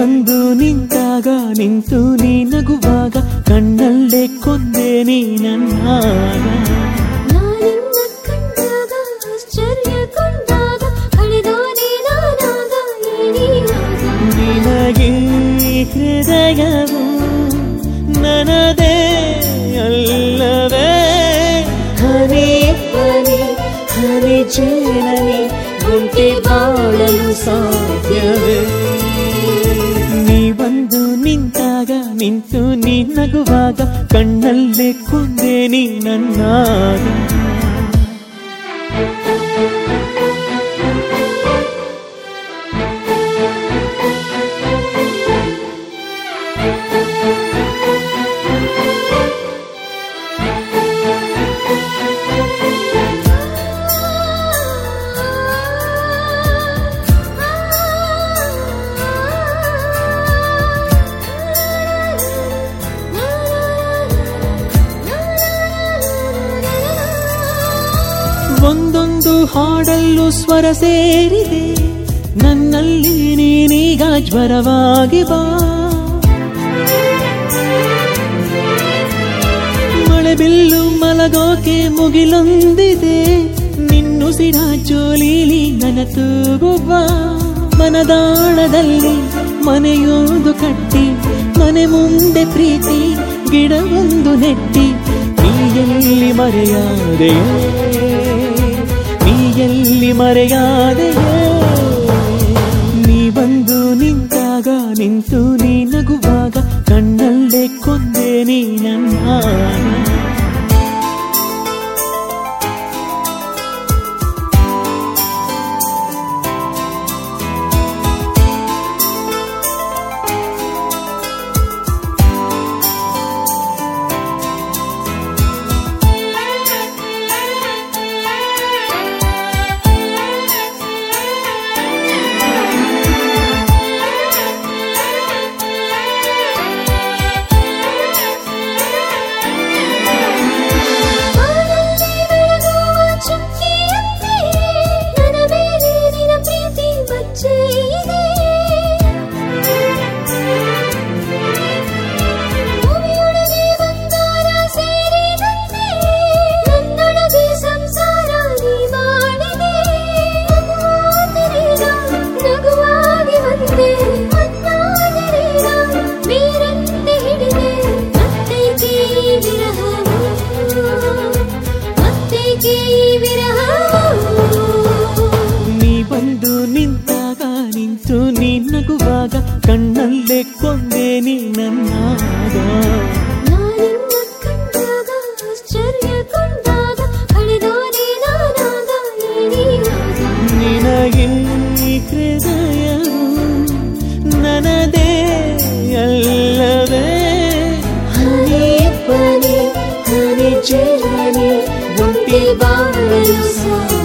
ಬಂದು ನಿಂತಾಗ ನಿಂತು ನೀ ನಗುವಾಗ ಕಣ್ಣಲ್ಲೇ ಕೊಂದೆ ನೀ ನನ್ನ ನಾನಿನ್ನ ಕಂಡಾಗ ಆಶ್ಚರ್ಯಗೊಂಡಾಗ ಕಳೆದೋನೆ ನಾನಾಗ ಏನಿವಾಗ ನಿನಗೆ ಹೃದಯವು ನನದೇ ಅಲ್ಲವೇ ಹನಿ ಹನಿ ಹನಿ ಜೇನನಿ ಗುಂಟಿ ಬಾಳಲು ಸಾಧ್ಯವೇ ನೀ ಬಂದು ನಿಂತಾಗ ನಿಂತು ನೀ ನಗುವಾಗ ಕಣ್ಣಲ್ಲೇ ಕೊಂದೆ ನೀ ನನ್ನಾಗ ಒಂದೊಂದು ಹಾಡಲ್ಲೂ ಸ್ವರ ಸೇರಿದೆ ನನ್ನಲ್ಲಿ ನೀನೀಗ ಜ್ವರವಾಗಿ ಬಾ ಮಳೆ ಬಿಲ್ಲು ಮಲಗೋಕೆ ಮುಗಿಲೊಂದಿದೆ ನಿನ್ನುಸಿರ ಜೋಲೀಲಿ ನನ್ನ ತೂಗುವ ಮನದಾಳದಲ್ಲಿ ಮನೆಯೊಂದು ಕಟ್ಟಿ ಮನೆ ಮುಂದೆ ಪ್ರೀತಿ ಗಿಡವೊಂದು ನೆಟ್ಟಿ ನೀ ಎಲ್ಲಿ ಮರೆಯಾದೆಯೇ ನೀ ಎಲ್ಲಿ ಮರೆಯಾದೆಯೇ ನೀ ಬಂದು ನಿಂತಾಗ ನಿಂತು ನೀ ನಗುವಾಗ ಕಣ್ಣಲ್ಲೇ ಕೊಂದೆ ನೀ ನನ್ನ ಬಾಳಲ್ಲಿ ಬೆಳಗುವ ಚುಕ್ಕಿಯಂತೆ ನನ್ನ ಮೇಲೆ ನಿನ್ನ ಪ್ರೀತಿ ಮಚ್ಚೆ ಇದೆ ಭೂಮಿಯೊಳಗೆ ಬಂಗಾರ ಸೇರಿದಂತೆ ನನ್ನೊಳಗೆ ಸಂಸಾರ ನೀ ಮಾಡಿದೆ ನಗುವಾದರೇನ ನಗುವಾಗಿ ಬಂದೆ ಮತ್ತಾದರೇನ ಬೇರಂತೆ ಹಿಡಿದೆ ಮತ್ತೇಕೆ ಈ ವಿರಹವು ಮತ್ತೇಕೆ ಈ ವಿರಹವು ನೀ ಬಂದು ನಿಂತಾಗ ನಿಂತು ನೀ ನಗುವಾಗ ಕಣ್ಣಲ್ಲೇ ಕೊಂದೆ ನೀ ನನ್ನಾಗ ನಾನಿನ್ನ ಕಂಡಾಗ ಆಶ್ಚರ್ಯಗೊಂಡಾಗ ಕಳೆದೋನೆ ನಾನಾಗ ಏನಿವಾಗ ನಿನಗೆ ಹೃದಯವು ನನದೇ ಅಲ್ಲವೇ ಹನಿ ಪನಿ ಹನಿ ಜೇನಿ ಒಂಟಿ ಬಾಳಲು ಸಾ